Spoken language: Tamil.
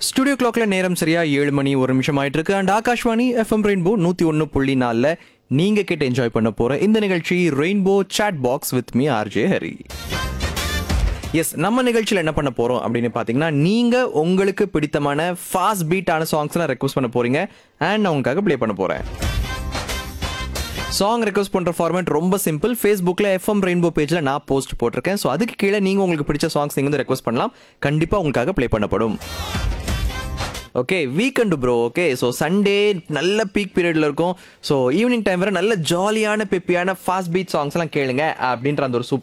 ஸ்டுடியோ கிளாக்ல நேரம் சரியா ஏழு மணி ஒரு நிமிஷம் ஆயிட்டு இருக்கு அண்ட் ஆகாஷ்வாணி எஃப்எம் ரெயின்போ நூத்தி ஒன்னு புள்ளி நாலுல நீங்க கேட்டு என்ஜாய் பண்ண போற இந்த நிகழ்ச்சி rainbow chat box with me RJ Hari S நம்ம நிகழ்ச்சியில் என்ன பண்ண போறோம் அப்படின்னு பாத்தீங்கன்னா நீங்க உங்களுக்கு பிடித்தமான ஃபாஸ்ட் பீட்டான சாங்ஸ்லாம் ரெக்வஸ்ட் பண்ண போறீங்க அண்ட் நான் உங்களுக்காக ப்ளே பண்ண போறேன் சாங் ரெக்வஸ்ட் பண்ற ஃபார்மேட் ரொம்ப சிம்பிள் ஃபேஸ்புக்கில் எஃப்எம் ரெயின்போ பேஜில் நான் போஸ்ட் போட்டிருக்கேன் ஸோ அதுக்கு கீழே நீங்கள் உங்களுக்கு பிடிச்ச சாங்ஸ் நீங்கள் வந்து ரெக்வஸ்ட் பண்ணலாம் கண்டிப்பாக உங்களுக்காக ப்ளே பண்ணப்படும் okay weekend bro okay so Sunday நல்ல பீக் பீரியட்ல இருக்கும் ஸோ ஈவினிங் டைம் வரை நல்ல ஜாலியான பெப்பியான ஃபாஸ்ட் பீட் சாங்ஸ்லாம் கேளுங்க அப்படின்ற அந்த ஒரு சூப்பர்